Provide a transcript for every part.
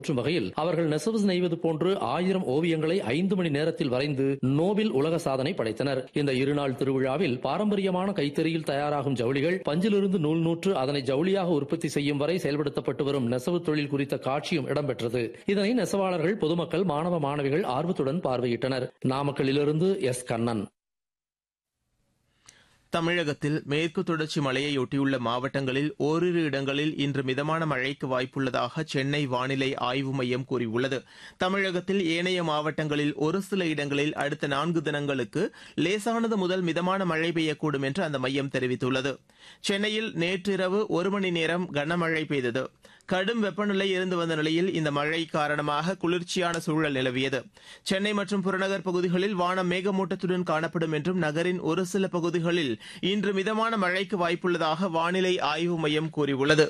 போற்றும் வகையில் அவர்கள் நெசவு நெய்வது போன்று ஆயிரம் ஓவியங்களை ஐந்து மணி நேரத்தில் வரைந்து நோபில் உலக சாதனை படைத்தனர் இந்த இருநாள் திருவிழாவில் பாரம்பரியமான கைத்தறியில் தயாராகும் ஜவுளிகள் பஞ்சிலிருந்து நூல் நூற்று அதனை ஜவுளியாக உற்பத்தி செய்யும் வரை செயல்படுத்தப்பட்டு வரும் நெசவு தொழில் குறித்த காட்சியும் இடம்பெற்றது இதனை நெசவாளர்கள் பொதுமக்கள் மாணவ மாணவிகள் ஆர்வத்துடன் பார்வையிட்டனர் நாமக்கல்லிலிருந்து எஸ் கண்ணன் தமிழகத்தில் மேற்கு தொடர்ச்சி மலையையொட்டியுள்ள மாவட்டங்களில் ஓரிரு இடங்களில் இன்று மிதமான மழைக்கு வாய்ப்புள்ளதாக சென்னை வானிலை ஆய்வு மையம் கூறியுள்ளது தமிழகத்தில் ஏனைய மாவட்டங்களில் ஒரு சில இடங்களில் அடுத்த நான்கு தினங்களுக்கு லேசானது முதல் மிதமான மழை பெய்யக்கூடும் என்று அந்த மையம் தெரிவித்துள்ளது சென்னையில் நேற்றிரவு ஒரு மணி நேரம் கனமழை பெய்தது கடும் வெப்பநிலை இருந்து வந்த நிலையில் இந்த மழை காரணமாக குளிர்ச்சியான சூழல் நிலவியது சென்னை மற்றும் புறநகர் பகுதிகளில் வானம் மேகமூட்டத்துடன் காணப்படும் என்றும் நகரின் ஒரு சில பகுதிகளில் இன்று மிதமான மழைக்கு வாய்ப்புள்ளதாக வானிலை ஆய்வு மையம் கூறியுள்ளது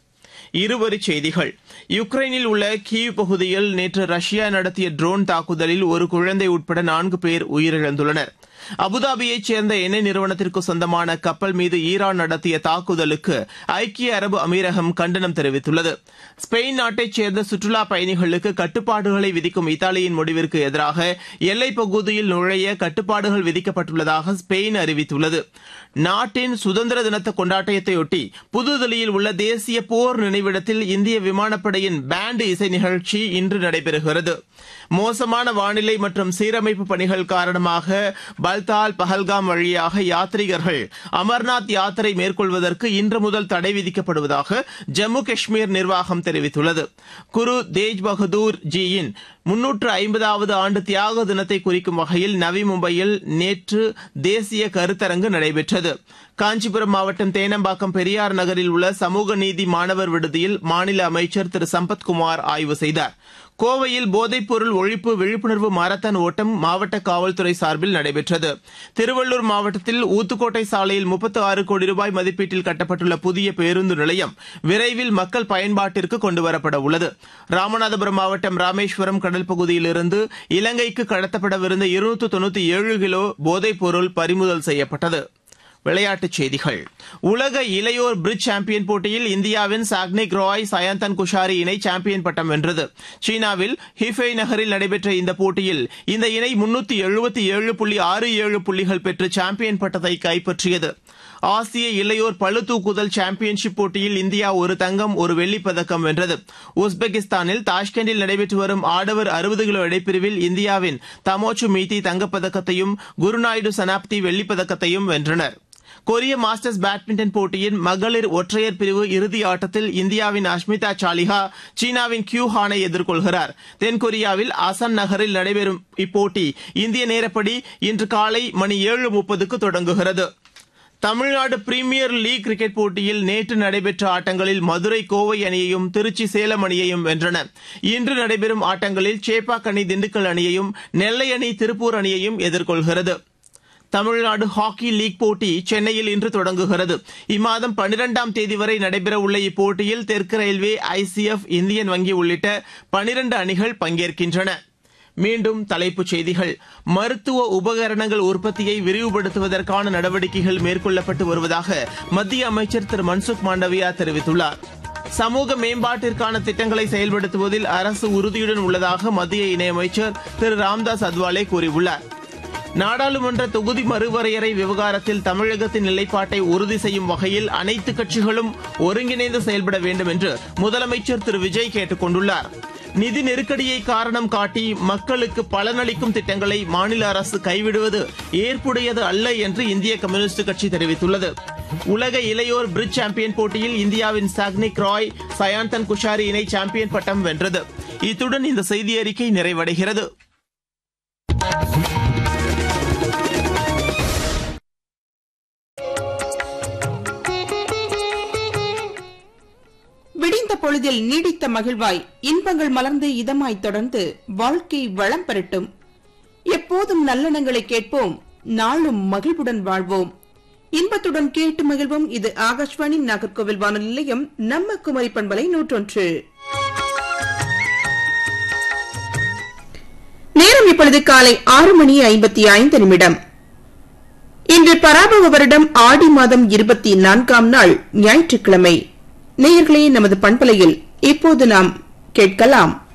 இருவரிச் செய்திகள் யுக்ரைனில் உள்ள கீவ் பகுதியில் நேற்று ரஷ்யா நடத்திய ட்ரோன் தாக்குதலில் ஒரு குழந்தை உட்பட நான்கு பேர் உயிரிழந்துள்ளனர் அபுதாபியைச் சேர்ந்த எண்ணெய் நிறுவனத்திற்கு சொந்தமான கப்பல் மீது ஈரான் நடத்திய தாக்குதலுக்கு ஐக்கிய அரபு அமீரகம் கண்டனம் தெரிவித்துள்ளது ஸ்பெயின் நாட்டைச் சேர்ந்த சுற்றுலா பயணிகளுக்கு கட்டுப்பாடுகளை விதிக்கும் இத்தாலியின் முடிவிற்கு எதிராக எல்லைப் பகுதியில் நுழைய கட்டுப்பாடுகள் விதிக்கப்பட்டுள்ளதாக ஸ்பெயின் அறிவித்துள்ளது நாட்டின் சுதந்திர தினத்த கொண்டாட்டத்தையொட்டி புதுதில்லியில் உள்ள தேசிய போர் நினைவிடத்தில் இந்திய விமானப்படையின் பேண்ட் இசை நிகழ்ச்சி இன்று நடைபெறுகிறது மோசமான வானிலை மற்றும் சீரமைப்பு பணிகள் காரணமாக பல்தால் பஹல்காம் வழியாக யாத்ரீகர்கள் அமர்நாத் யாத்திரை மேற்கொள்வதற்கு இன்று முதல் தடை விதிக்கப்படுவதாக ஜம்மு காஷ்மீர் நிர்வாகம் தெரிவித்துள்ளது குரு தேஜ் பகதூர் ஜியின் முன்னூற்று ஐம்பதாவது ஆண்டு தியாக தினத்தை குறிக்கும் வகையில் நவி மும்பையில் நேற்று தேசிய கருத்தரங்கு நடைபெற்றது காஞ்சிபுரம் மாவட்டம் தேனம்பாக்கம் பெரியார் நகரில் உள்ள சமூக நீதி மாணவர் விடுதியில் மாநில அமைச்சர் திரு சம்பத்குமார் ஆய்வு செய்தார் கோவையில் போதைப்பொருள் ஒழிப்பு விழிப்புணர்வு மாரத்தான் ஓட்டம் மாவட்ட காவல்துறை சார்பில் நடைபெற்றது திருவள்ளூர் மாவட்டத்தில் ஊத்துக்கோட்டை சாலையில் முப்பத்து ஆறு கோடி ரூபாய் மதிப்பீட்டில் கட்டப்பட்டுள்ள புதிய பேருந்து நிலையம் விரைவில் மக்கள் பயன்பாட்டிற்கு கொண்டுவரப்பட உள்ளது ராமநாதபுரம் மாவட்டம் ராமேஸ்வரம் கடல் பகுதியிலிருந்து இலங்கைக்கு கடத்தப்படவிருந்த இருநூற்று தொண்ணூத்தி ஏழு கிலோ போதைப்பொருள் பறிமுதல் செய்யப்பட்டது விளையாட்டுச் செய்திகள் உலக இளையோர் பிரிட்ஜ் சாம்பியன் போட்டியில் இந்தியாவின் சாக்னிக் ராய் சயந்தன் குஷாரி இணை சாம்பியன் பட்டம் வென்றது சீனாவில் ஹிஃபை நகரில் நடைபெற்ற இந்த போட்டியில் இந்த இணை முன்னூத்தி எழுபத்தி ஏழு புள்ளி ஆறு ஏழு புள்ளிகள் பெற்று சாம்பியன் பட்டத்தை கைப்பற்றியது ஆசிய இளையோர் பளு தூக்குதல் சாம்பியன்ஷிப் போட்டியில் இந்தியா ஒரு தங்கம் ஒரு வெள்ளிப் பதக்கம் வென்றது உஸ்பெகிஸ்தானில் தாஷ்கண்டில் நடைபெற்று வரும் ஆடவர் அறுபது கிலோ இடைப்பிரிவில் இந்தியாவின் தமோச்சு மீதி தங்கப்பதக்கத்தையும் குருநாயுடு சனாப்தி வெள்ளிப் பதக்கத்தையும் வென்றனர் கொரிய மாஸ்டர்ஸ் பேட்மிண்டன் போட்டியின் மகளிர் ஒற்றையர் பிரிவு இறுதி ஆட்டத்தில் இந்தியாவின் அஷ்மிதா சாலிஹா சீனாவின் கியூ ஹானை எதிர்கொள்கிறார் தென்கொரியாவில் அசன் நகரில் நடைபெறும் இப்போட்டி இந்திய நேரப்படி இன்று காலை மணி ஏழு முப்பதுக்கு தொடங்குகிறது தமிழ்நாடு பிரீமியர் லீக் கிரிக்கெட் போட்டியில் நேற்று நடைபெற்ற ஆட்டங்களில் மதுரை கோவை அணியையும் திருச்சி சேலம் அணியையும் வென்றன இன்று நடைபெறும் ஆட்டங்களில் சேப்பாக் அணி திண்டுக்கல் அணியையும் நெல்லை அணி திருப்பூர் அணியையும் எதிர்கொள்கிறது தமிழ்நாடு ஹாக்கி லீக் போட்டி சென்னையில் இன்று தொடங்குகிறது இம்மாதம் பனிரெண்டாம் தேதி வரை நடைபெறவுள்ள இப்போட்டியில் தெற்கு ரயில்வே ஐசிஎஃப் இந்தியன் வங்கி உள்ளிட்ட பனிரண்டு அணிகள் பங்கேற்கின்றன மீண்டும் தலைப்புச் செய்திகள் மருத்துவ உபகரணங்கள் உற்பத்தியை விரிவுபடுத்துவதற்கான நடவடிக்கைகள் மேற்கொள்ளப்பட்டு வருவதாக மத்திய அமைச்சர் திரு மன்சுக் மாண்டவியா தெரிவித்துள்ளார் சமூக மேம்பாட்டிற்கான திட்டங்களை செயல்படுத்துவதில் அரசு உறுதியுடன் உள்ளதாக மத்திய இணையமைச்சர் திரு ராம்தாஸ் அத்வாலே கூறியுள்ளார் நாடாளுமன்ற தொகுதி மறுவரையறை விவகாரத்தில் தமிழகத்தின் நிலைப்பாட்டை உறுதி செய்யும் வகையில் அனைத்து கட்சிகளும் ஒருங்கிணைந்து செயல்பட வேண்டும் என்று முதலமைச்சர் திரு விஜய் கேட்டுக் கொண்டுள்ளார் நிதி நெருக்கடியை காரணம் காட்டி மக்களுக்கு பலனளிக்கும் திட்டங்களை மாநில அரசு கைவிடுவது ஏற்புடையது அல்ல என்று இந்திய கம்யூனிஸ்ட் கட்சி தெரிவித்துள்ளது உலக இளையோர் பிரிட்ஜ் சாம்பியன் போட்டியில் இந்தியாவின் சாக்னிக் ராய் சயாந்தன் குஷாரி இணை சாம்பியன் பட்டம் வென்றது இத்துடன் இந்த செய்தி அறிக்கை நிறைவடைகிறது விடிந்த பொழுதில் நீடித்த மகிழ்வாய் இன்பங்கள் மலர்ந்து இதமாய் தொடர்ந்து வாழ்க்கை வளம் பெறட்டும் எப்போதும் நல்லெண்ணங்களை கேட்போம் நாளும் மகிழ்வுடன் வாழ்வோம் இன்பத்துடன் கேட்டு மகிழ்வோம் இது ஆகாஷ்வாணி நாகர்கோவில் வானொலி நிலையம் நம்ம குமரி பண்பலை நூற்றொன்று நேரம் இப்பொழுது காலை ஆறு மணி ஐம்பத்தி ஐந்து நிமிடம் இன்று பராபவ வருடம் ஆடி மாதம் இருபத்தி நான்காம் நாள் ஞாயிற்றுக்கிழமை நேயர்களே நமது பண்பலையில் இப்போது நாம் கேட்கலாம்